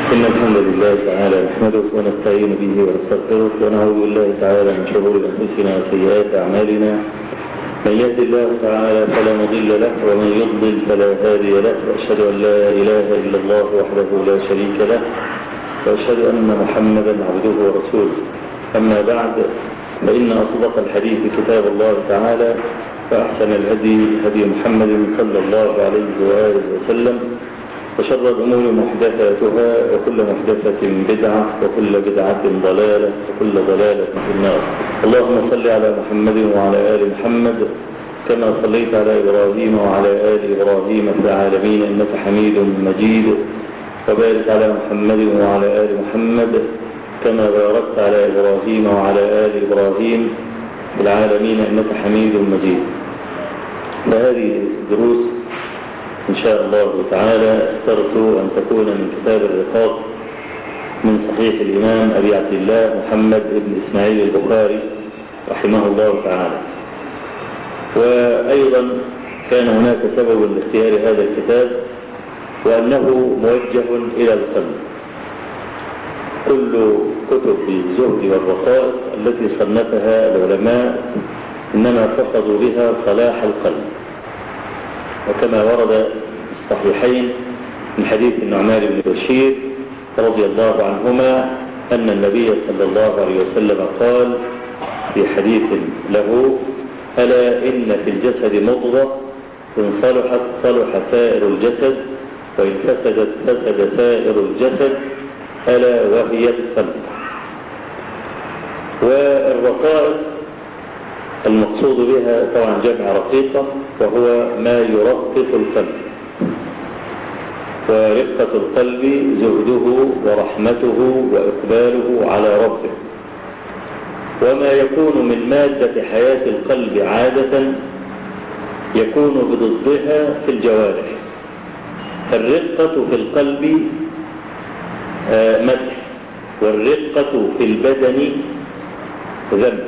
إن الحمد لله تعالى نحمده ونستعين به ونستغفره ونعوذ بالله تعالى من شرور أنفسنا وسيئات أعمالنا من يهد الله تعالى فلا مضل له ومن يضلل فلا هادي له وأشهد أن لا إله إلا الله وحده لا شريك له وأشهد أن محمدا عبده ورسوله أما بعد فإن أصدق الحديث كتاب الله تعالى فأحسن الهدي هدي محمد صلى الله عليه وآله وسلم وشر الأمور محدثاتها وكل محدثة بدعة وكل بدعة ضلالة وكل ضلالة في النار اللهم صل على محمد وعلى آل محمد كما صليت على إبراهيم وعلى آل إبراهيم في العالمين إنك حميد مجيد وبارك على محمد وعلى آل محمد كما باركت على إبراهيم وعلى آل إبراهيم في العالمين إنك حميد مجيد فهذه دروس إن شاء الله تعالى اخترت أن تكون من كتاب الرقاق من صحيح الإمام أبي عبد الله محمد بن إسماعيل البخاري رحمه الله تعالى وأيضا كان هناك سبب لاختيار هذا الكتاب وأنه موجه إلى القلب كل كتب الزهد والرقائق التي صنفها العلماء إنما قصدوا بها صلاح القلب وكما ورد الصحيحين من حديث النعمان بن بشير رضي الله عنهما أن النبي صلى الله عليه وسلم قال في حديث له ألا إن في الجسد مضغة إن صلحت صلح سائر الجسد وإن فسدت فسد سائر الجسد ألا وهي القلب والرقائق المقصود بها طبعا جمع رقيقة وهو ما يرقق القلب ورقة القلب زهده ورحمته وإقباله على ربه وما يكون من مادة حياة القلب عادة يكون بضدها في الجوارح الرقة في القلب مدح والرقة في البدن ذنب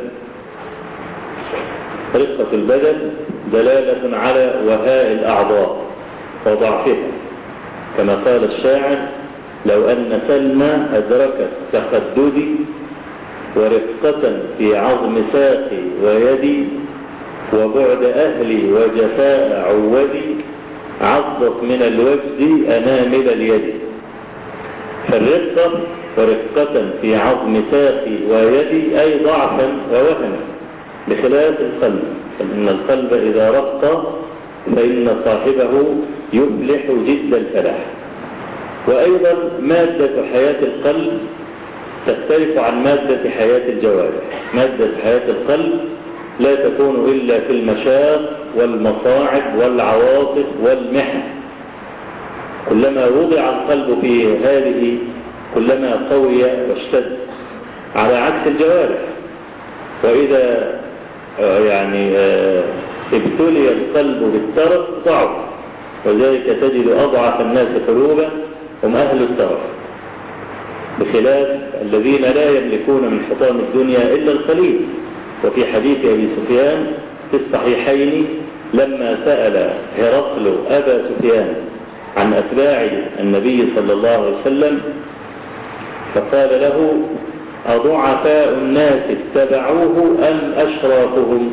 رقة البدن دلالة على وهاء الأعضاء وضعفها كما قال الشاعر لو أن سلمى أدركت تخددي ورقة في عظم ساقي ويدي وبعد أهلي وجفاء عودي عضت من الوجد أنامل اليد فالرقة ورقة في عظم ساقي ويدي أي ضعفا ووهنا بخلاف القلب فإن القلب إذا رق فإن صاحبه يفلح جد الفلاح وأيضا مادة حياة القلب تختلف عن مادة حياة الجوارح مادة حياة القلب لا تكون إلا في المشاق والمصاعب والعواطف والمحن كلما وضع القلب في هذه كلما قوي واشتد على عكس الجوارح وإذا يعني ابتلي القلب بالترف ضعف وذلك تجد أضعف الناس قلوبا هم أهل الترف بخلاف الذين لا يملكون من حطام الدنيا إلا القليل وفي حديث أبي سفيان في الصحيحين لما سأل هرقل أبا سفيان عن أتباع النبي صلى الله عليه وسلم فقال له أضعفاء الناس اتبعوه أم أشرافهم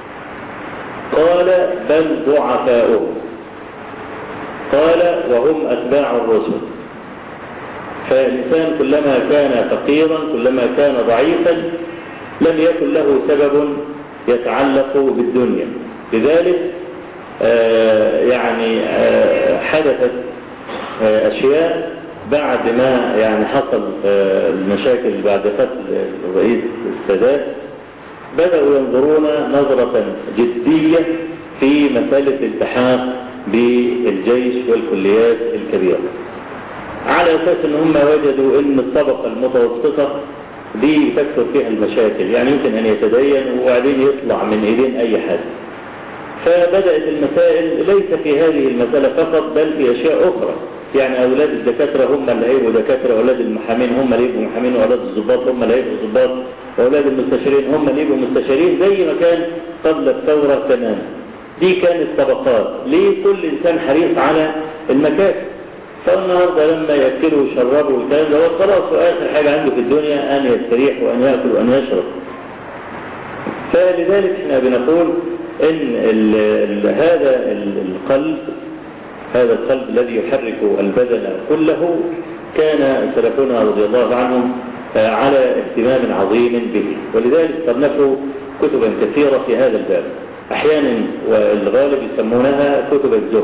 قال بل ضعفاؤهم قال وهم أتباع الرسل فالإنسان كلما كان فقيرا كلما كان ضعيفا لم يكن له سبب يتعلق بالدنيا لذلك آه يعني آه حدثت آه أشياء بعد ما يعني حصل المشاكل بعد قتل الرئيس السادات بدأوا ينظرون نظرة جدية في مسألة الالتحاق بالجيش والكليات الكبيرة على أساس أن هم وجدوا أن الطبقة المتوسطة دي تكثر فيها المشاكل يعني يمكن أن يتدين وبعدين يطلع من إيدين أي حد فبدأت المسائل ليس في هذه المسألة فقط بل في أشياء أخرى يعني أولاد الدكاترة هم اللي هيبقوا دكاترة أولاد المحامين هم اللي يبقوا محامين وأولاد الضباط هم اللي هيبقوا ضباط وأولاد المستشارين هم اللي يبقوا مستشارين زي ما كان قبل الثورة تماما دي كانت طبقات ليه كل إنسان حريص على المكاسب فالنهارده لما ياكلوا ويشربوا والكلام ده هو خلاص واخر حاجه عنده في الدنيا ان يستريح وان ياكل وان يشرب فلذلك احنا بنقول ان ال ال هذا القلب هذا القلب الذي يحرك البدن كله كان سلفنا رضي الله عنهم على اهتمام عظيم به ولذلك صنفوا كتبا كثيرة في هذا الباب احيانا والغالب يسمونها كتب الزهد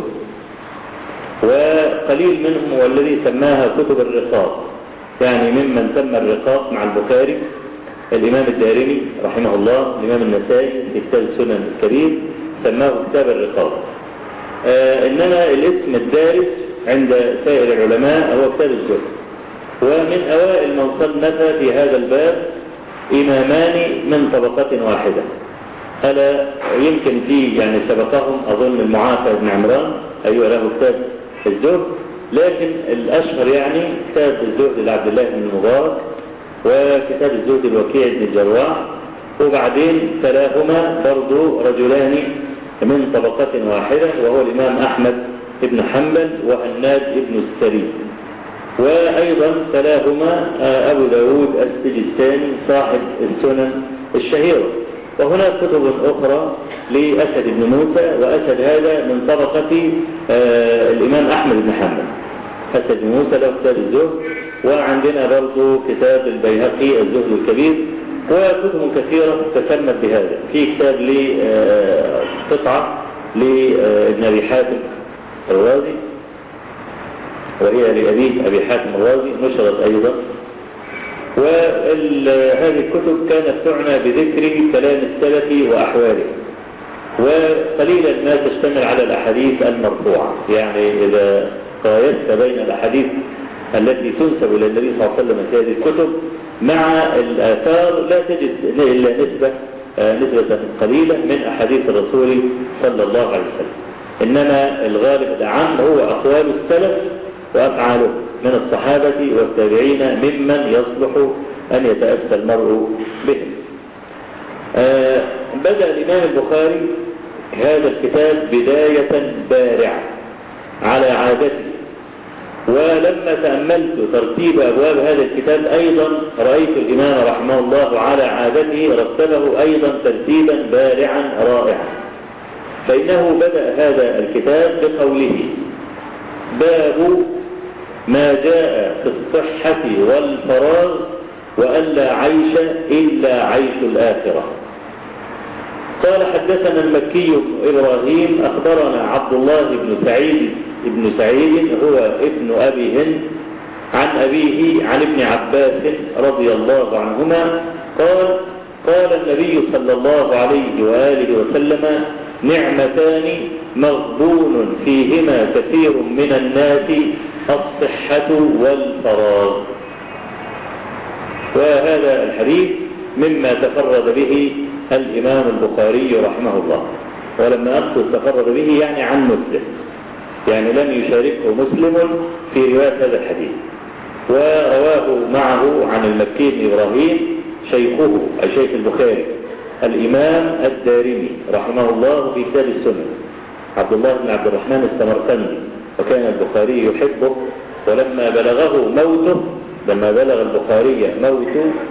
وقليل منهم هو الذي سماها كتب الرقاق يعني ممن سمى الرقاق مع البخاري الإمام الدارمي رحمه الله الإمام النسائي في كتاب السنن الكبير سماه كتاب الرقاق آه إنما الاسم الدارس عند سائر العلماء هو كتاب الزهد ومن أوائل من صنف في هذا الباب إمامان من طبقة واحدة ألا يمكن في يعني سبقهم أظن المعافى بن عمران أيوة له كتاب الزهد لكن الأشهر يعني كتاب الزهد لعبد الله بن المبارك وكتاب الزهد الوكيع بن الجراح وبعدين تلاهما برضو رجلان من طبقة واحدة وهو الإمام أحمد بن حنبل وهناد بن السري وأيضا تلاهما أبو داود السجستاني صاحب السنن الشهيرة وهناك كتب أخرى لأسد بن موسى وأسد هذا من طبقة الإمام أحمد بن حنبل أسد بن موسى له كتاب الزهد وعندنا برضو كتاب البيهقي الزهد الكبير وكتب كثيرة تسمت بهذا في كتاب لقطعة لابن أبي حاتم الرازي وهي لأبيه أبي حاتم الرازي نشرت أيضا وهذه الكتب كانت تعنى بذكر كلام السلف وأحواله وقليلا ما تشتمل على الأحاديث المرفوعة يعني إذا قايست بين الأحاديث التي تنسب إلى النبي صلى الله عليه وسلم في هذه الكتب مع الآثار لا تجد إلا نسبة نسبة قليلة من أحاديث الرسول صلى الله عليه وسلم إنما الغالب الأعم هو أقوال السلف وأفعاله من الصحابة والتابعين ممن يصلح أن يتأسى المرء بهم آه بدأ الإمام البخاري هذا الكتاب بداية بارعة على عادته ولما تأملت ترتيب أبواب هذا الكتاب أيضا رأيت الإمام رحمه الله على عادته رتبه أيضا ترتيبا بارعا رائعا فإنه بدأ هذا الكتاب بقوله باب ما جاء في الصحة والفراغ وألا عيش إلا عيش الآخرة قال حدثنا المكي إبراهيم أخبرنا عبد الله بن سعيد ابن سعيد هو ابن أبي هند عن أبيه عن ابن عباس رضي الله عنهما قال قال النبي صلى الله عليه وآله وسلم نعمتان مغبون فيهما كثير من الناس الصحة والفراغ وهذا الحديث مما تفرد به الإمام البخاري رحمه الله ولما أقصد تفرد به يعني عن مسلم يعني لم يشاركه مسلم في رواية هذا الحديث ورواه معه عن المكي بن إبراهيم شيخه الشيخ البخاري الإمام الدارمي رحمه الله في كتاب السنة عبد الله بن عبد الرحمن السمرقندي وكان البخاري يحبه ولما بلغه موته لما بلغ البخاري موت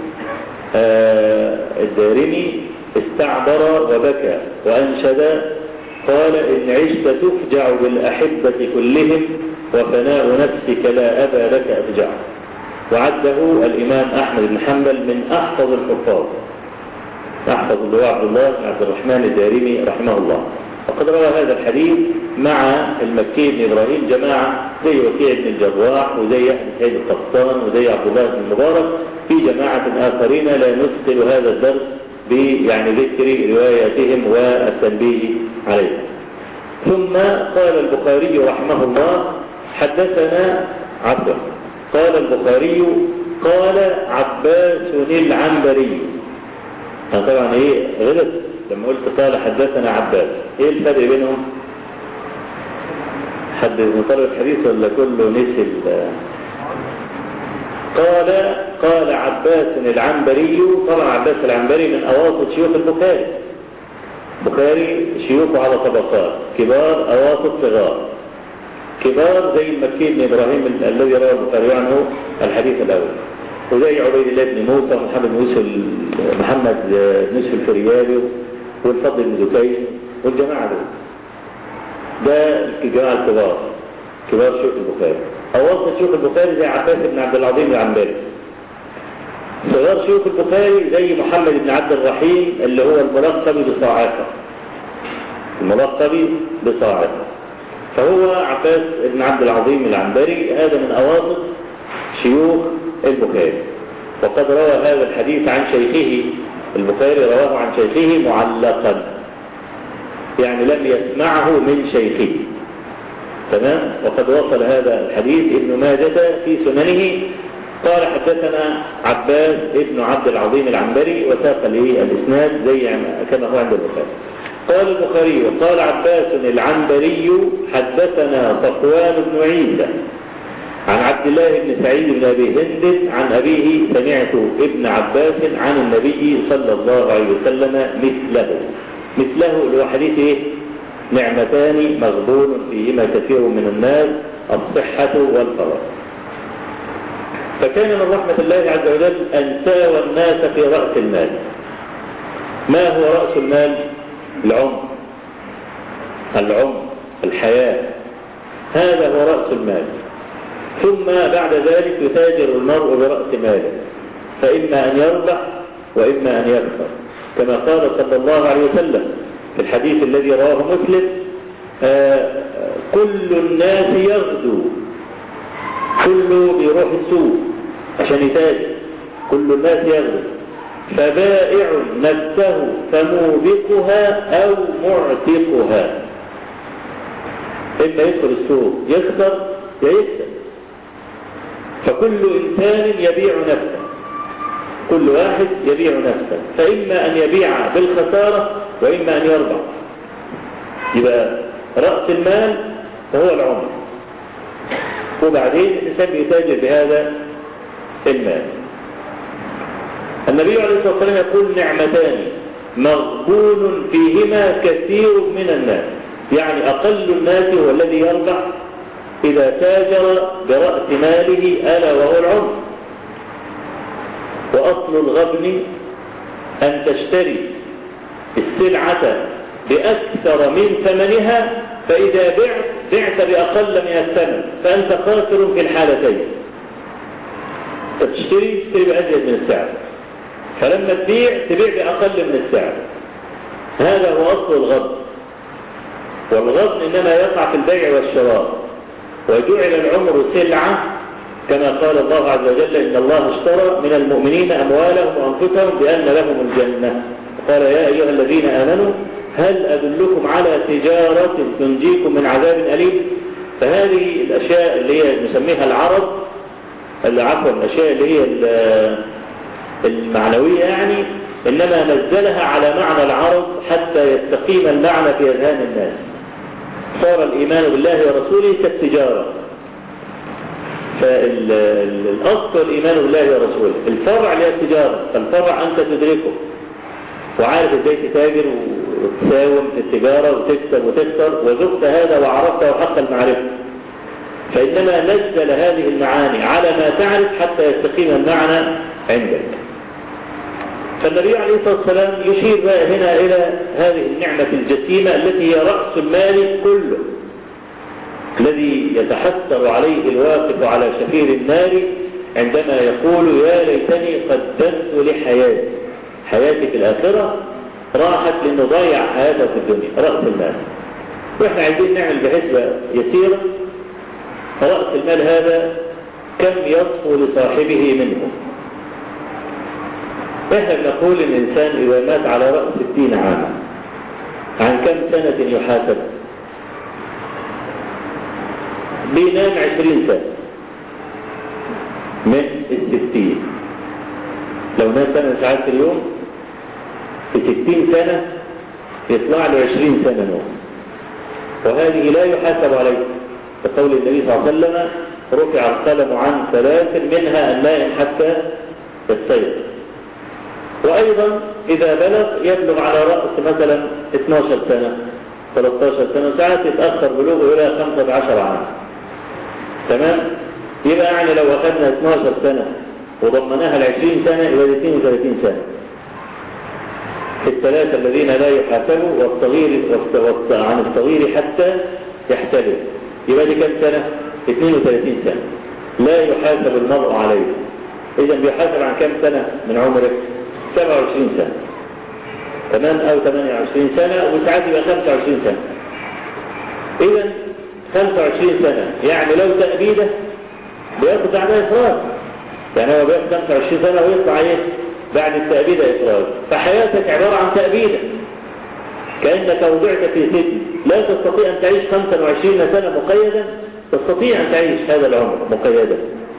آه الدارمي استعبر وبكى وأنشد قال إن عشت تفجع بالأحبة كلهم وفناء نفسك لا أبا لك أفجع وعده الإمام أحمد بن حنبل من أحفظ الحفاظ أحفظ اللي عبد الله بن عبد الرحمن الدارمي رحمه الله وقد روى هذا الحديث مع المكي بن إبراهيم جماعة زي وكيع بن الجراح وزي أحمد سيد القطان وزي عبد الله بن المبارك في جماعة آخرين لا نثقل هذا الدرس يعني ذكر رواياتهم والتنبيه عليها ثم قال البخاري رحمه الله حدثنا عبده قال البخاري قال عباس العنبري طبعا ايه غلط لما قلت قال حدثنا عباس ايه الفرق بينهم حد مطلب الحديث ولا كله نسي قال قال عباس العنبري طبعا عباس العنبري من أواسط شيوخ البخاري البخاري شيوخه على طبقات كبار أواسط صغار كبار زي المكي بن إبراهيم الذي روى البخاري عنه الحديث الأول وزي عبيد الله بن موسى ومحمد بن يوسف محمد بن يوسف الفريابي والفضل بن زكي والجماعة دول ده الجماعة الكبار كبار شيوخ البخاري أو وسط شيوخ البخاري زي عباس بن عبد العظيم العنبري صغار شيوخ البخاري زي محمد بن عبد الرحيم اللي هو الملقب بصاعقة الملقب بصاعقة فهو عباس بن عبد العظيم العنبري هذا من أواسط شيوخ البخاري وقد روى هذا الحديث عن شيخه البخاري رواه عن شيخه معلقا يعني لم يسمعه من شيخه تمام وقد وصل هذا الحديث ابن ماجة في سننه قال حدثنا عباس ابن عبد العظيم العنبري وساق لي الاسناد زي كما هو عند البخاري قال البخاري وقال عباس العنبري حدثنا صفوان بن عيسى عن عبد الله بن سعيد بن ابي هند عن ابيه سمعت ابن عباس عن النبي صلى الله عليه وسلم مثله مثله اللي هو حديث ايه نعمتان مغبون فيهما كثير من الناس الصحة والفراغ فكان من رحمة الله عز وجل أن ساوى الناس في رأس المال ما هو رأس المال العمر العمر الحياة هذا هو رأس المال ثم بعد ذلك يتاجر المرء برأس ماله فإما أن يربح وإما أن يخسر كما قال صلى الله عليه وسلم في الحديث الذي رواه مسلم آه كل الناس يغدو كله بيروح السوق عشان يتاجر كل الناس يغدو فبائع نفسه فموبقها أو معتقها إما يدخل السوق يخسر يا يكسب فكل إنسان يبيع نفسه كل واحد يبيع نفسه فإما أن يبيع بالخسارة وإما أن يربح يبقى رأس المال هو العمر وبعدين الإنسان بيتاجر بهذا المال النبي عليه الصلاة والسلام يقول نعمتان مغبون فيهما كثير من الناس يعني أقل الناس هو الذي يربح إذا تاجر برأس ماله ألا وهو العمر وأصل الغبن أن تشتري السلعة بأكثر من ثمنها فإذا بعت بعت بأقل من الثمن فأنت خاسر في الحالتين تشتري تشتري بأزيد من السعر فلما تبيع تبيع بأقل من السعر هذا هو أصل الغبن والغبن إنما يقع في البيع والشراء وجعل العمر سلعة كما قال الله عز وجل إن الله اشترى من المؤمنين أموالهم وأنفسهم بأن لهم الجنة قال يا أيها الذين آمنوا هل أدلكم على تجارة تنجيكم من عذاب أليم فهذه الأشياء اللي هي نسميها العرض اللي عفوا الأشياء اللي هي المعنوية يعني إنما نزلها على معنى العرض حتى يستقيم المعنى في أذهان الناس صار الإيمان بالله ورسوله كالتجارة فالأصل الإيمان بالله ورسوله الفرع اللي هي التجارة فالفرع أنت تدركه وعارف ازاي تتاجر وتساوم في التجارة وتكسب وتخسر وذقت هذا وعرفت وحق المعرفة فإنما نزل هذه المعاني على ما تعرف حتى يستقيم المعنى عندك فالنبي عليه الصلاة والسلام يشير بقى هنا إلى هذه النعمة الجسيمة التي هي رأس المال كله الذي يتحسر عليه الواقف على شفير النار عندما يقول يا ليتني قدمت لحياتي حياتي في الآخرة راحت لأنه ضيع حياته في الدنيا رأس المال وإحنا عايزين نعمل بحسبة يسيرة رأس المال هذا كم يصفو لصاحبه منه احنا بنقول الإنسان إذا مات على رأس ستين عاما عن كم سنة يحاسب بينام عشرين سنة من الستين لو نام سنة ساعات في اليوم في ستين سنة يطلع له عشرين سنة نوم وهذه لا يحاسب عليه بقول النبي صلى الله عليه وسلم رفع القلم عن ثلاث منها النائم حتى يستيقظ وأيضا إذا بلغ يبلغ على رأس مثلا 12 سنة 13 سنة ساعات يتأخر بلوغه إلى 15 عام تمام يبقى يعني لو أخذنا 12 سنة وضمناها ل 20 سنة يبقى 32 سنة الثلاثة الذين لا يحاسبوا والصغير والص- عن الصغير حتى يحتلم يبقى دي كم سنة 32 سنة لا يحاسب المرء عليه إذا بيحاسب عن كم سنة من عمره 27 سنة تمام أو 28 سنة وساعات يبقى 25 سنة إذا 25 سنة يعني لو تأبيده بياخد بعدها إفراد يعني هو بياخد 25 سنة ويطلع إيه بعد التأبيدة إفراد فحياتك عبارة عن تأبيدة كأنك وضعت في سجن لا تستطيع أن تعيش 25 سنة مقيدا تستطيع أن تعيش هذا العمر مقيدا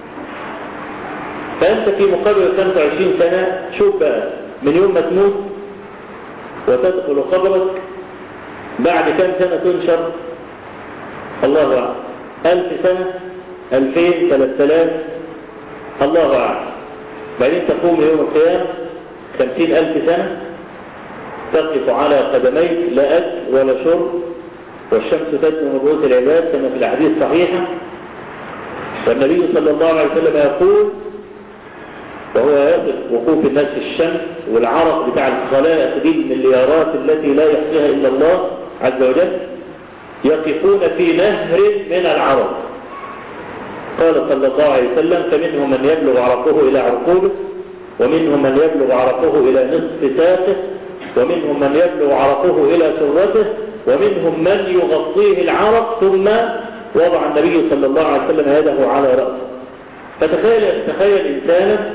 فأنت في مقابل 25 سنة شوف بقى من يوم ما تموت وتدخل قبرك بعد كم سنة تنشر الله أعلم ألف سنة ألفين ثلاثة آلاف الله أعلم بعدين تقوم يوم القيامة خمسين ألف سنة تقف على قدميك لا أكل ولا شرب والشمس تدنو من رؤوس العباد كما في الأحاديث الصحيحة والنبي صلى الله عليه وسلم يقول وهو يصف وقوف الناس في الشمس والعرق بتاع الخلائق دي المليارات التي لا يحصيها إلا الله عز وجل يقفون في نهر من العرق قال صلى الله عليه وسلم فمنهم من يبلغ عرقه إلى عرقوبه ومنهم من يبلغ عرقه إلى نصف ساقه ومنهم من يبلغ عرقه إلى سرته ومنهم من يغطيه العرق ثم وضع النبي صلى الله عليه وسلم يده على رأسه فتخيل تخيل إنسانا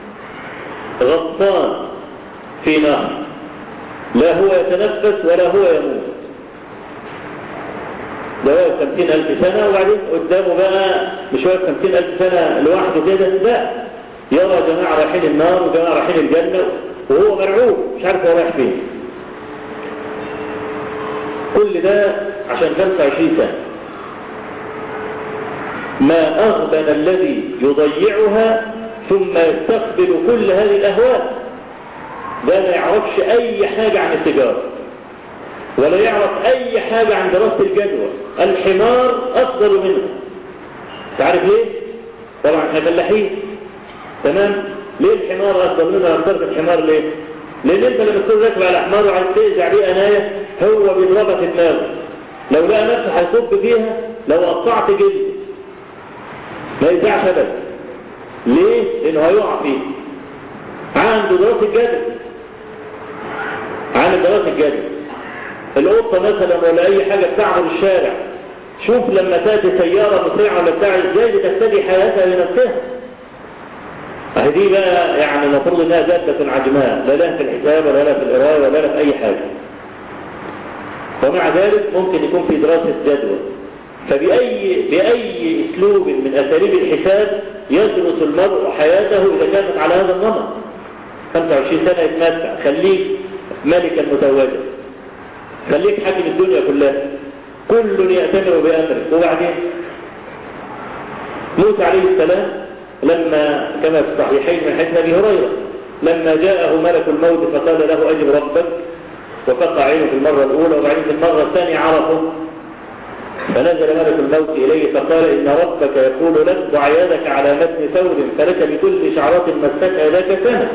غطان في نهر لا هو يتنفس ولا هو يموت ده واقف 50 ألف سنة وبعدين قدامه بقى مش واقف 50 ألف سنة لوحده كده لا يرى جماعة رايحين النار وجماعة رايحين الجنة وهو مرعوب مش عارف هو رايح فين كل ده عشان 25 سنة ما أغبن الذي يضيعها ثم يستقبل كل هذه الأهواء ده ما يعرفش أي حاجة عن التجارة ولا يعرف أي حاجة عن دراسة الجدوى الحمار أفضل منه تعرف ليه؟ طبعا احنا فلاحين تمام؟ ليه الحمار أفضل منه أنا اخترت الحمار ليه؟ لأن أنت لما تكون راكب على حمار وعايز تقزع بيه أناية هو بيضربها في دماغه لو لقى نفسه هيصب فيها لو قطعت جلد ما يزعش أبدا ليه؟ لأنه هيقع فيه عنده دراسة جدوى عن دراسة جدوى القطة مثلا ولا أي حاجة بتعبر الشارع شوف لما تأتي سيارة مسرعة ولا بتاع ازاي بتفتدي حياتها لنفسها اهي دي بقى يعني المفروض انها دابة عجماء لا لها في الحساب ولا لها في القراية ولا لها في أي حاجة ومع ذلك ممكن يكون في دراسة جدوى فبأي بأي أسلوب من أساليب الحساب يدرس المرء حياته إذا كانت على هذا النمط 25 سنة يتمتع خليك ملكا متوجا خليك حاكم الدنيا كلها كل يأتمر بأمرك وبعدين موسى عليه السلام لما كما في الصحيحين من حديث ابي هريره لما جاءه ملك الموت فقال له اجب ربك وفقع عينه في المره الاولى وبعدين في المره الثانيه عرفه فنزل ملك الموت اليه فقال ان ربك يقول لك ضع يدك على متن ثور فلك بكل شعرات مستك ذاك سنه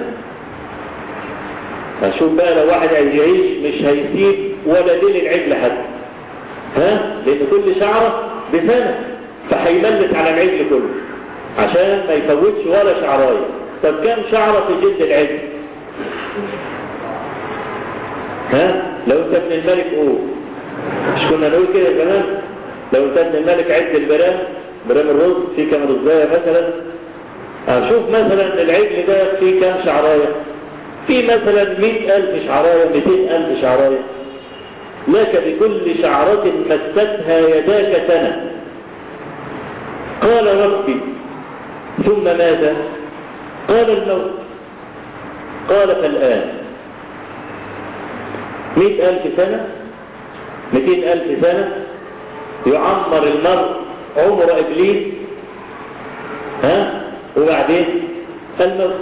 فشوف بقى لو واحد عايز يعيش مش هيسيب ولا دين العجل حتى ها لان كل شعره بسنه فهيملت على العجل كله عشان ما يفوتش ولا شعرايه طب كم شعره في جلد العجل ها لو انت ابن الملك قول مش كنا نقول كده زمان لو انت ابن الملك عد البرام برام الرز في كام رزايه مثلا اشوف مثلا العجل ده فيه كام شعرايه في مثلا مئة ألف شعراية مئتين ألف شعراية لك بكل شعرة مستها يداك سنة قال ربي ثم ماذا قال الموت قال فالآن مئة ألف سنة مئتين ألف سنة يعمر المرء عمر إبليس ها وبعدين الموت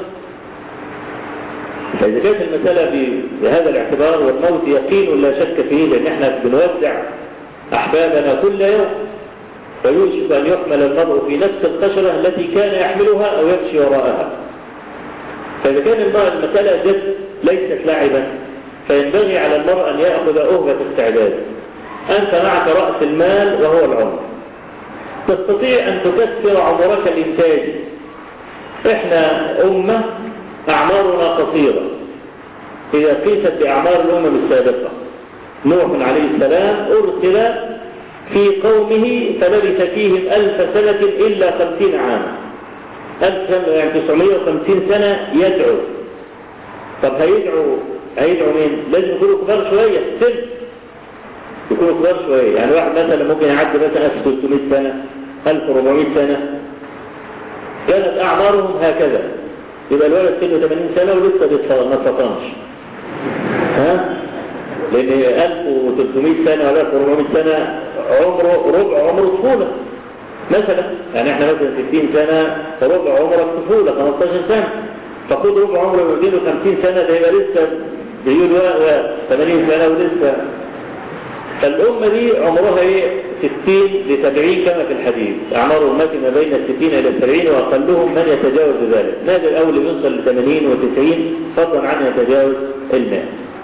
فإذا كانت المسألة بهذا الاعتبار والموت يقين لا شك فيه لأن احنا بنودع أحبابنا كل يوم ويوشك أن يحمل المرء في نفس القشرة التي كان يحملها أو يمشي وراءها فإذا كان المسألة جد ليست لعبا فينبغي على المرء أن يأخذ أهبة استعداد أنت معك رأس المال وهو العمر تستطيع أن تكسر عمرك الإنتاجي إحنا أمة أعمارنا قصيرة إذا قيست بأعمار الأمم السابقة نوح عليه السلام أرسل في قومه فلبث فيهم ألف سنة إلا خمسين عاما ألف سنة يعني 950 سنة يدعو طب هيدعو هيدعو مين؟ لازم يكونوا كبار شوية سن يكونوا كبار شوية يعني واحد مثلا ممكن يعدي مثلا 1300 سنة 1400 سنة كانت أعمارهم هكذا يبقى الولد سنه 80 سنة ولسه ما اتفطنش ها؟ لأن 1300 سنة ولا 1400 سنة عمره ربع عمر طفولة مثلا يعني احنا مثلا 60 سنة ربع عمر الطفولة 15 سنة فخد ربع عمره يوديله 50 سنة ده يبقى لسه بيقول 80 سنة ولسه فالأمة دي عمرها ايه 60 ل 70 كما في الحديث أعمار أمتي ما بين ال 60 إلى 70 وأقلهم من يتجاوز ذلك نادر الأول اللي يوصل ل 80 و 90 فضلا عن يتجاوز ال 100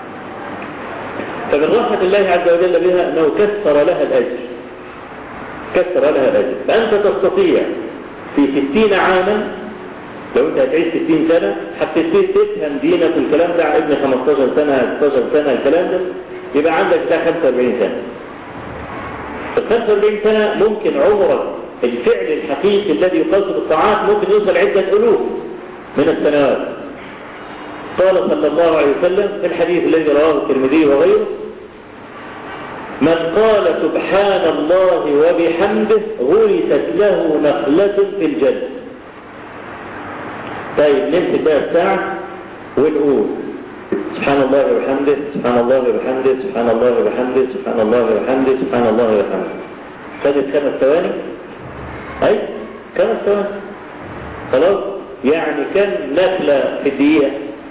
فمن رحمة الله عز وجل بها أنه كسر لها الأجر كسر لها الأجر فأنت تستطيع في 60 عاما لو أنت هتعيش 60 سنة حبيت تفهم دينك الكلام ده على ابن 15 سنة 16 سنة الكلام ده يبقى عندك بتاع 45 سنة ال 45 سنة ممكن عمرك الفعل الحقيقي الذي يقاس بالطاعات ممكن يوصل عدة ألوف من السنوات قال صلى الله عليه وسلم في الحديث الذي رواه الترمذي وغيره من قال سبحان الله وبحمده غرست له نخلة في الجنة طيب نمسك بقى الساعة ونقول سبحان الله وبحمده سبحان الله وبحمده سبحان الله وبحمده سبحان الله وبحمده سبحان الله وبحمده خدت خمس ثواني أي خمس ثواني خلاص يعني كم نخلة في الدقيقة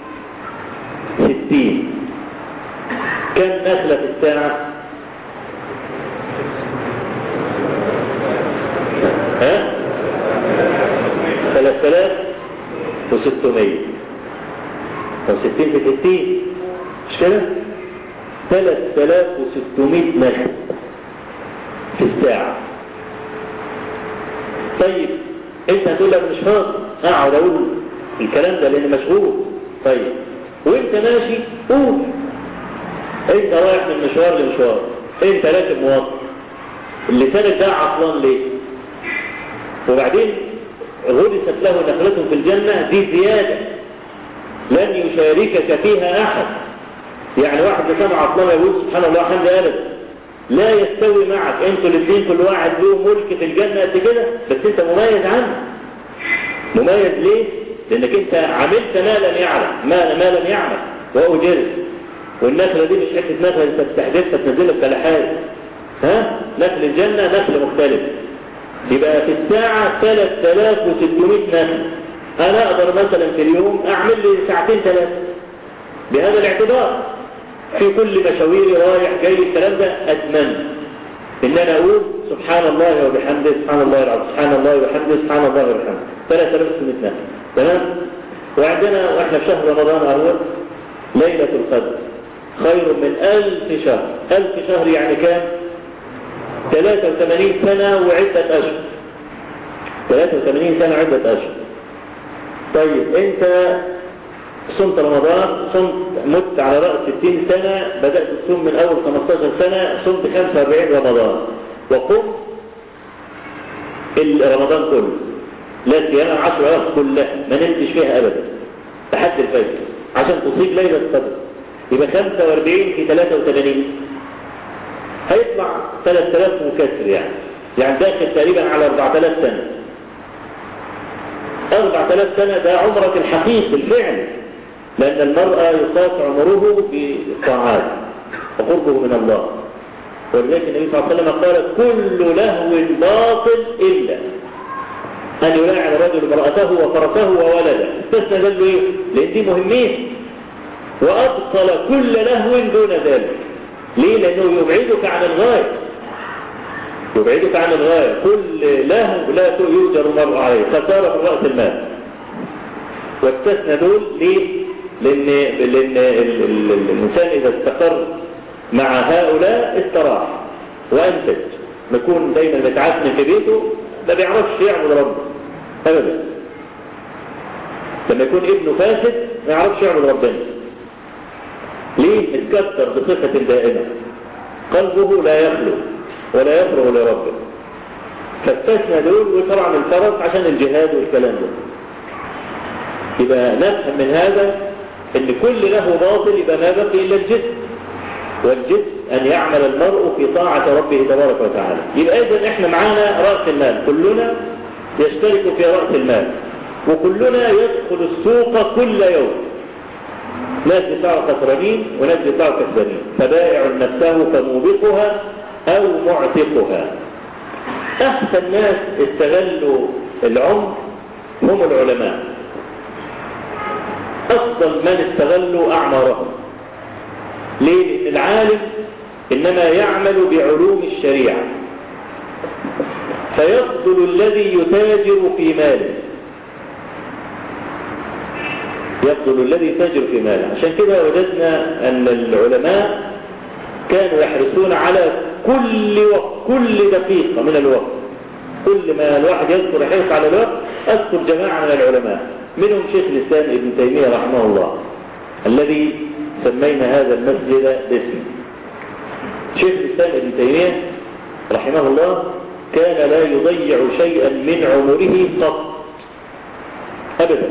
ستين كم نخلة في الساعة ها ثلاث آلاف وستمية وستين في ستين مش كده ثلاث آلاف وستمية نخل في الساعة طيب انت هتقول لك مش فاضي اقعد اقول الكلام ده لان مشغول طيب وانت ماشي قول انت رايح من مشوار لمشوار انت راكب مواطن اللسان ده عطلان ليه وبعدين غرست له نخلة في الجنة دي زيادة لن يشاركك فيها أحد يعني واحد لسان عطلان يقول سبحان الله حمد أبدا لا يستوي معك انتوا الاثنين كل واحد له ملك في الجنة قد كده بس انت مميز عنه مميز ليه؟ لانك انت عملت ما لم يعلم ما, ما لم يعمل وأجرت والنخلة دي مش حتة نخلة انت بتحدثها تنزلها بتلحات ها؟ نخل الجنة نخل مختلف يبقى في الساعة 3600 نخل انا اقدر مثلا في اليوم اعمل لي ساعتين ثلاثة بهذا الاعتبار في كل مشاويري رايح جاي الكلام ده اتمنى ان انا اقول سبحان الله وبحمده سبحان الله العظيم سبحان الله وبحمده سبحان الله وبحمده 3600 نخل تمام وعندنا واحنا في شهر رمضان اهو ليلة القدر خير من ألف شهر ألف شهر يعني كام 83 سنة وعدة أشهر 83 سنة وعدة أشهر طيب انت صمت رمضان صمت مت على رأس 60 سنة بدأت تصوم من أول 15 سنة صمت 45 رمضان وقم رمضان كله لا صيام 10 أيام كلها ما نمتش فيها أبدا لحد الفجر عشان تصيب ليلة القدر يبقى 45 في 83 هيطلع 3000 مكسر يعني يعني داخل تقريبا على 4000 سنة 4000 سنة ده عمرك الحقيقي الفعل لأن المرأة يقاس عمره بالطاعات وقربه من الله ولذلك النبي صلى الله عليه وسلم قال كل لهو باطل إلا أن يلاعب الرجل امرأته وفرسه وولده استثنى ذلك إيه؟ لأن دي مهمين وأبطل كل لهو دون ذلك ليه؟ لأنه يبعدك عن الغاية يبعدك عن الغاية كل له لا يؤجر المرء عليه خسارة في رأس المال واستثنى دول ليه؟ لأن, لأن ال- ال- ال- الإنسان إذا استقر مع هؤلاء استراح وأنتج نكون دايما متعثم في بيته ما بيعرفش يعبد ربه أبدا لما يكون ابنه فاسد ما يعرفش يعبد ربنا ليه؟ متكثر بصفة دائمة قلبه لا يخلو ولا يفرغ لربه فاستثنى دول وطبعا الفرق عشان الجهاد والكلام ده يبقى نفهم من هذا ان كل له باطل يبقى ما بقي الا الجسم والجسم ان يعمل المرء في طاعة ربه تبارك وتعالى يبقى اذا احنا معانا رأس المال كلنا يشترك في رأس المال وكلنا يدخل السوق كل يوم ناس بتاعه خسرانين وناس بتاعه كسبانين فبائع نفسه فموبقها او معتقها احسن ناس استغلوا العمر هم العلماء افضل من استغلوا اعمارهم ليه لان العالم انما يعمل بعلوم الشريعه فيفضل الذي يتاجر في ماله يفضل الذي يتاجر في ماله عشان كده وجدنا أن العلماء كانوا يحرصون على كل وقت كل دقيقة من الوقت كل ما الواحد يذكر يحرص على الوقت أذكر جماعة من العلماء منهم شيخ الإسلام ابن تيمية رحمه الله الذي سمينا هذا المسجد باسمه شيخ الإسلام ابن تيمية رحمه الله كان لا يضيع شيئا من عمره قط أبدا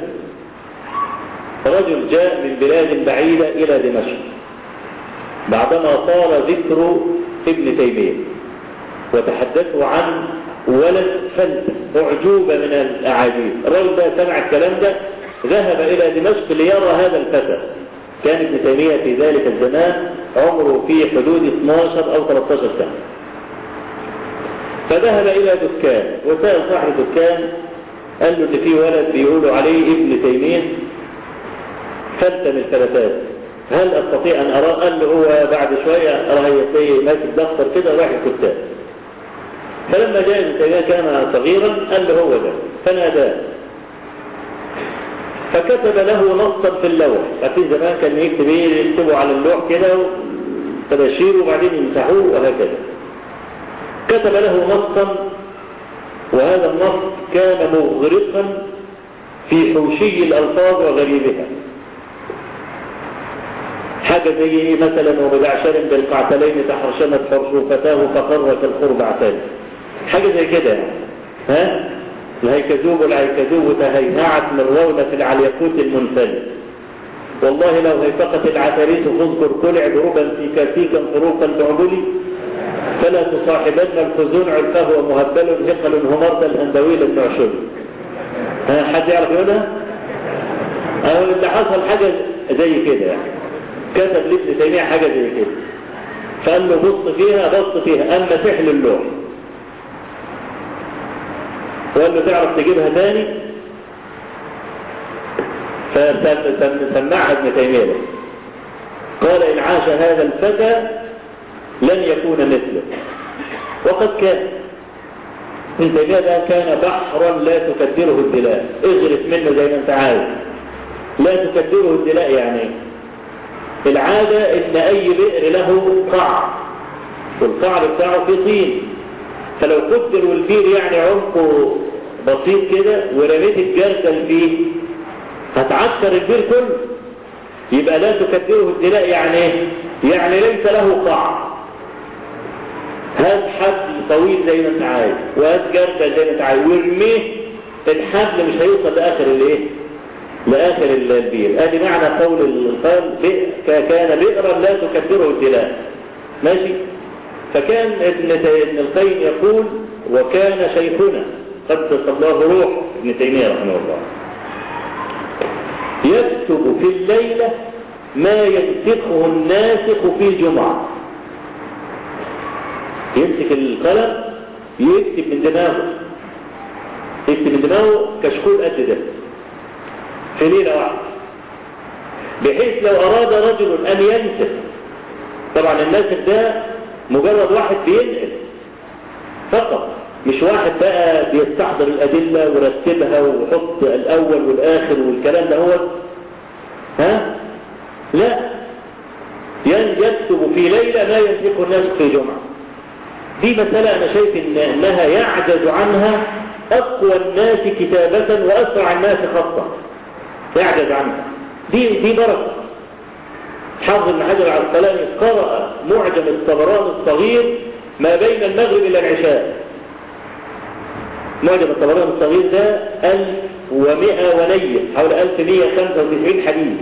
رجل جاء من بلاد بعيدة إلى دمشق بعدما طال ذكر ابن تيمية وتحدثوا عن ولد فلسة أعجوبة من الأعاجيب الرجل ده سمع الكلام ده ذهب إلى دمشق ليرى هذا الفتى كان ابن تيمية في ذلك الزمان عمره في حدود 12 أو 13 سنة فذهب إلى دكان وسأل صاحب الدكان قال له إن في ولد بيقولوا عليه ابن تيمية فلتة من الفلتات هل أستطيع أن أراه قال له هو بعد شوية أراه يسي ماسك دفتر كده وراح الكتاب فلما جاء ابن تيمية كان صغيرا قال له هو ده فناداه فكتب له نصا في اللوح لكن زمان كان يكتب ايه يكتبوا على اللوح كده تباشير وبعدين يمسحوه وهكذا كتب له نصا وهذا النص كان مغرقا في حوشي الألفاظ وغريبها حاجة زي ايه مثلا وبدعشر بالقعتلين تحرشمت فرشوفتاه فقر كالخربعتين حاجة زي كده يعني ها الهيكذوب والعيكذوب تهيهعت من رونة العليقوت المنفلت والله لو هيفقت العتريس فاذكر كل عبربا في كافيكا فروقا تعبلي فلا تصاحبن الخزونع فهو مهبل هقل همرد الهندويل النعشل ها حد يعرف يقولها؟ أو اللي حصل حاجة زي كده يعني كتب لابن تيمية حاجة زي كده فقال له بص فيها بص فيها أما سحل اللوح وقال له تعرف تجيبها تاني فسمعها ابن تيمية بس قال إن عاش هذا الفتى لن يكون مثله وقد كان ابن تيمية ده كان بحرا لا تكدره الدلاء اغرف منه زي ما انت عايز لا تكدره الدلاء يعني العادة ان اي بئر له قاع والقعر بتاعه فيه طين فلو قدر والبير يعني عمقه بسيط كده ورميت الجردل فيه هتعكر البير كله يبقى لا تكدره الدلاء يعني ايه يعني ليس له قاع هات حبل طويل زي ما انت عايز وهات جردل زي ما انت عايز وارميه الحبل مش هيوصل لاخر الايه لاخر البير ادي معنى قول القال كان بئرا لا تكدره الدلاء ماشي فكان ابن ابن القيم يقول وكان شيخنا قدس الله روح ابن تيميه رحمه الله يكتب في الليله ما ينسخه الناسخ في الجمعه يمسك القلم يكتب من دماغه يكتب من دماغه كشكول قد ده في ليلة واحدة بحيث لو أراد رجل أن ينسخ طبعا الناسخ ده مجرد واحد بينقل فقط مش واحد بقى بيستحضر الأدلة ورتبها ويحط الأول والآخر والكلام ده هو ها لا يكتب في ليلة ما ينفق الناس في جمعة دي مسألة أنا شايف إن أنها يعجز عنها أقوى الناس كتابة وأسرع الناس خطا يعجز عنها دي دي بركة حافظ بن حجر العسقلاني قرأ معجم الطبراني الصغير ما بين المغرب إلى العشاء معجم الطبراني الصغير ده 1100 ونية حول 1195 حديث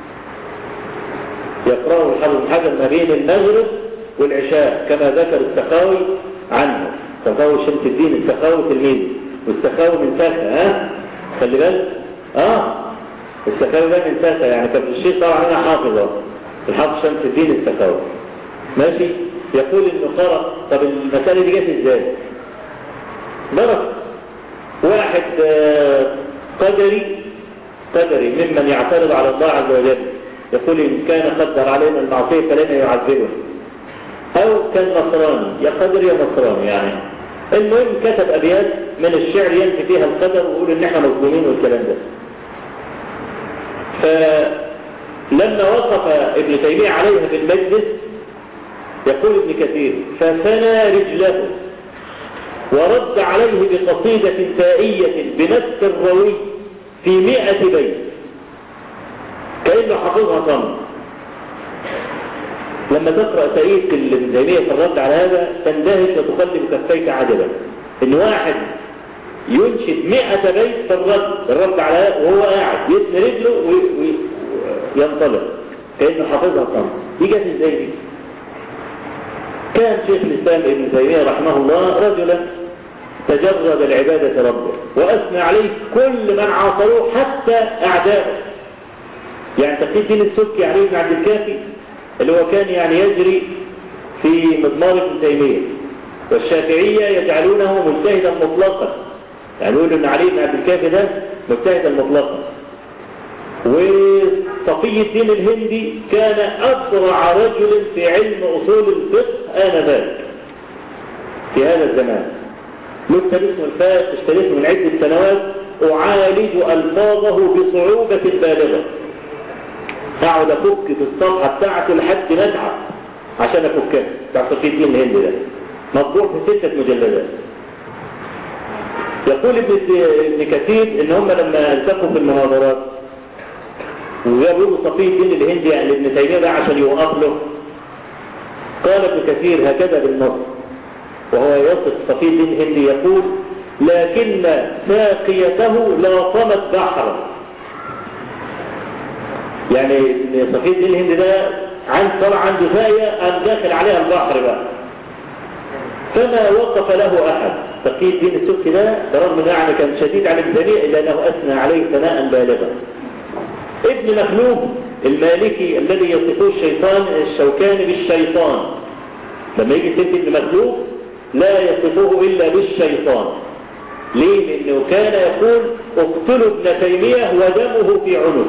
يقرأه الحافظ بن حجر ما بين المغرب والعشاء كما ذكر السخاوي عنه سخاوي شمس الدين السخاوي تلميذ والسخاوي من ساكة ها خلي بالك اه السخاوي ده من ساكة يعني كان الشيخ طبعا انا حافظه الحافظ شمس الدين السخاوي ماشي يقول انه قرأ طب المسألة دي جت ازاي بركة واحد قدري قدري ممن يعترض على الله عز وجل يقول إن كان قدر علينا المعصية فلن يعذبه أو كان نصراني يا قدر يا نصراني يعني المهم كتب أبيات من الشعر ينفي فيها القدر ويقول إن احنا مظلومين والكلام ده فلما وقف ابن تيمية عليها في المجلس يقول ابن كثير فثنى رجله ورد عليه بقصيدة تائية بنفس الروي في مئة بيت كأنه حافظها صم لما تقرأ تاريخ ابن تيمية في الرد على هذا تندهش وتقلب كفيك عجبا ان واحد ينشد مئة بيت في الرد الرد على هذا وهو قاعد يثني رجله وينطلق كأنه حافظها صم دي جت ازاي دي كان شيخ الإسلام ابن تيمية رحمه الله رجلا تجرد العبادة ربه وأثنى عليه كل من عاصروه حتى أعدائه يعني تقي الدين السكي علي بن عبد الكافي اللي هو كان يعني يجري في مضمار ابن تيمية والشافعية يجعلونه مجتهدا مطلقا يعني يقولوا ان علي بن عبد الكافي ده مجتهدا مطلقا وصفي الدين الهندي كان أسرع رجل في علم أصول الفقه آنذاك في هذا الزمان له كتاب اسمه الفاس اشتريته من عدة سنوات أعالج ألفاظه بصعوبة بالغة أقعد أفك في الصفحة بتاعته لحد ما أتعب عشان أفكها بتاع صفي الدين الهندي ده مطبوع في ستة مجلدات يقول ابن ابن كثير ان هم لما التقوا في المناظرات وجابوا له صفي الدين الهندي يعني ابن تيميه ده عشان يوقف له قال ابن كثير هكذا بالنص وهو يصف صفي الدين الهندي يقول لكن ساقيته لاطمت بحرا يعني صفي الدين الهندي ده عن طلع عنده فايه قام داخل عليها البحر بقى فما وقف له احد تقي الدين السبكي ده برغم انه يعني كان شديد على الجميع الا انه اثنى عليه ثناء بالغا ابن مخلوف المالكي الذي يصفه الشيطان الشوكاني بالشيطان لما يجي سيره ابن مخلوف لا يصفه الا بالشيطان ليه لانه كان يقول اقتلوا ابن تيميه ودمه في عنق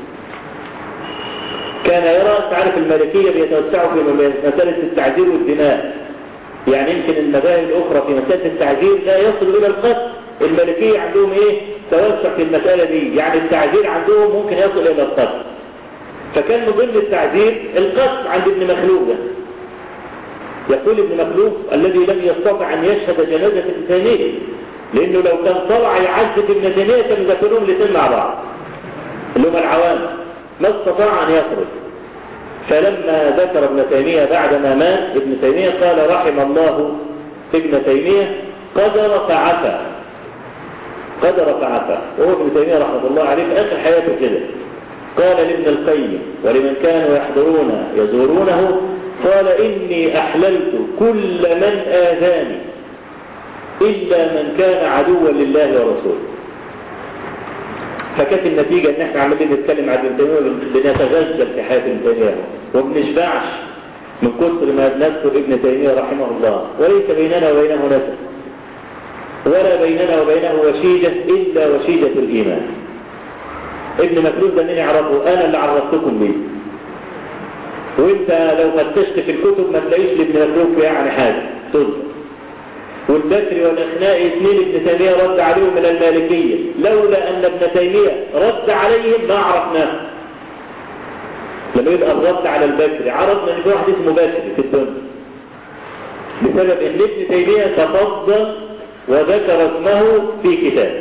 كان يرى تعرف المالكيه بيتوسعوا في مساله التعذير والدماء يعني يمكن المذاهب الأخرى في مسألة التعذير لا يصل إلى القتل الملكية عندهم إيه توسع في المسألة دي يعني التعذير عندهم ممكن يصل إلى القتل فكان من ضمن التعذير القتل عند ابن مخلوف ده يقول ابن مخلوف الذي لم يستطع أن يشهد جنازة ابن تيمية لأنه لو كان طلع يعذب ابن تيمية كانوا ذكرهم الاثنين مع بعض اللي هم العوام ما استطاع أن يخرج فلما ذكر ابن تيمية بعدما مات ابن تيمية قال رحم الله ابن تيمية قدر فعفى قدر فعفى وهو ابن تيمية رحمه الله عليه في آخر حياته كده قال لابن القيم ولمن كانوا يحضرون يزورونه قال إني أحللت كل من آذاني إلا من كان عدوا لله ورسوله فكانت النتيجة ان احنا عمالين نتكلم عن ابن تيمية بنتغزل في حياة ابن تيمية وما بنشبعش من كثر ما نذكر ابن تيمية رحمه الله وليس بيننا وبينه نسب ولا بيننا وبينه وشيجة إلا وشيجة الإيمان ابن مكلوب ده مين يعرفه أنا اللي عرفتكم بيه وانت لو فتشت في الكتب ما تلاقيش لابن مكلوب يعني حاجة تذكر والبكري والأخنائي اثنين ابن تيمية رد عليهم من المالكية لولا أن ابن تيمية رد عليهم ما عرفناه لما يبقى الرد على البكري عرفنا ان في واحد اسمه بكري في الدنيا بسبب ان ابن تيمية تفضل وذكر اسمه في كتاب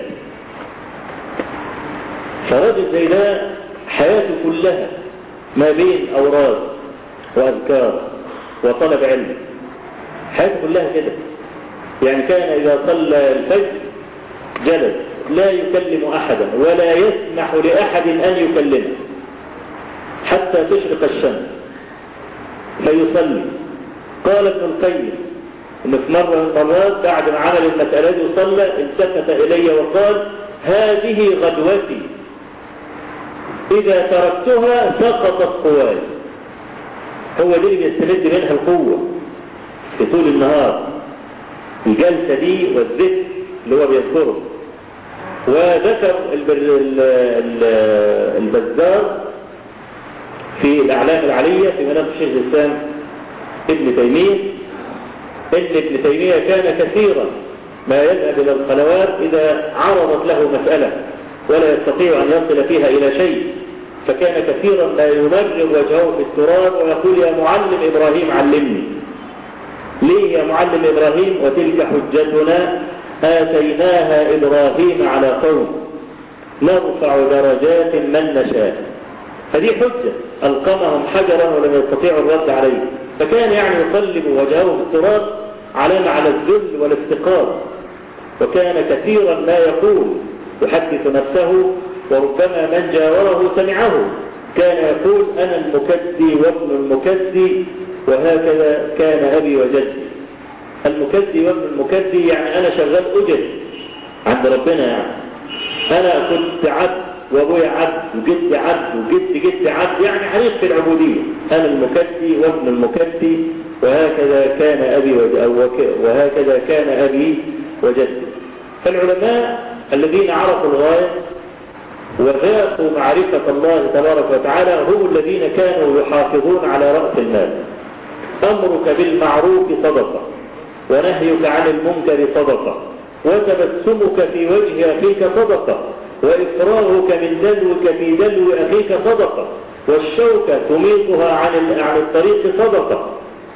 فرجل زي ده حياته كلها ما بين أوراد وأذكار وطلب علم حياته كلها كده يعني كان إذا صلى الفجر جلس لا يكلم أحدا ولا يسمح لأحد أن يكلمه حتى تشرق الشمس فيصلي قال ابن القيم انه في مرة من المرات بعد ما عمل المسألة دي وصلى التفت إلي وقال هذه غدوتي إذا تركتها سقطت قواي هو دي اللي بيستمد منها القوة في طول النهار الجلسة دي والذكر اللي هو بيذكره وذكر البزار في الأعلام العلية في منام الشيخ الإسلام ابن تيمية إن ابن تيمية كان كثيرا ما يذهب إلى القنوات إذا عرضت له مسألة ولا يستطيع أن يصل فيها إلى شيء فكان كثيرا ما يمرر وجهه في التراب ويقول يا معلم إبراهيم علمني ليه يا معلم إبراهيم وتلك حجتنا آتيناها إبراهيم على قوم نرفع درجات من نشاء هذه حجة ألقمهم حجرا ولم يستطيعوا الرد عليه فكان يعني يقلب وجهه في التراب علامة على الذل والافتقار وكان كثيرا ما يقول يحدث نفسه وربما من جاوره سمعه كان يقول أنا المكدي وابن المكدي وهكذا كان أبي وجدي المكدي وابن المكدي يعني أنا شغال أجد عند ربنا يعني أنا كنت عبد وابويا عبد وجدي عبد وجد جدي عبد يعني حريص في العبودية أنا المكدي وابن المكدي وهكذا كان أبي وهكذا كان أبي وجدي فالعلماء الذين عرفوا الغاية وذاقوا معرفة الله تبارك وتعالى هم الذين كانوا يحافظون على رأس المال أمرك بالمعروف صدقة ونهيك عن المنكر صدقة وتبسمك في وجه أخيك صدقة وإفراغك من دلوك في دلو أخيك صدقة والشوكة تميطها عن عن الطريق صدقة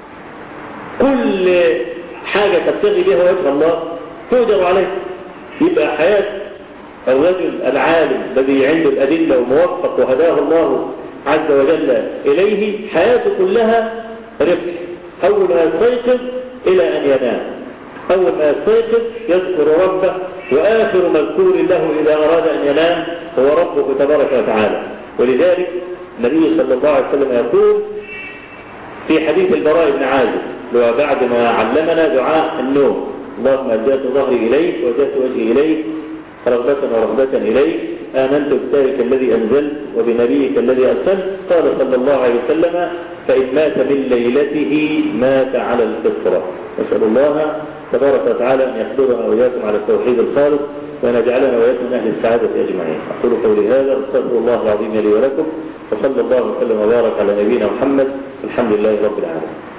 كل حاجة تبتغي بها وجه الله تؤجر عليك يبقى حياة الرجل العالم الذي عنده الأدلة وموفق وهداه الله عز وجل إليه حياته كلها ربح أول ما يستيقظ إلى أن ينام أول ما يستيقظ يذكر ربه وآخر مذكور له إذا أراد أن ينام هو ربه تبارك وتعالى ولذلك النبي صلى الله عليه وسلم يقول في حديث البراء بن عازب لو بعد ما علمنا دعاء النوم اللهم أجدت ظهري إليك وجدت وجهي إليك رغبة ورهبة إليك آمنت بكتابك الذي أنزلت وبنبيك الذي أرسلت قال صلى الله عليه وسلم فإن مات من ليلته مات على الفطرة نسأل الله تبارك وتعالى أن يحضرنا وإياكم على التوحيد الخالص وأن يجعلنا وإياكم من أهل السعادة أجمعين أقول قولي هذا أستغفر الله العظيم لي ولكم وصلى الله وسلم وبارك على نبينا محمد الحمد لله رب العالمين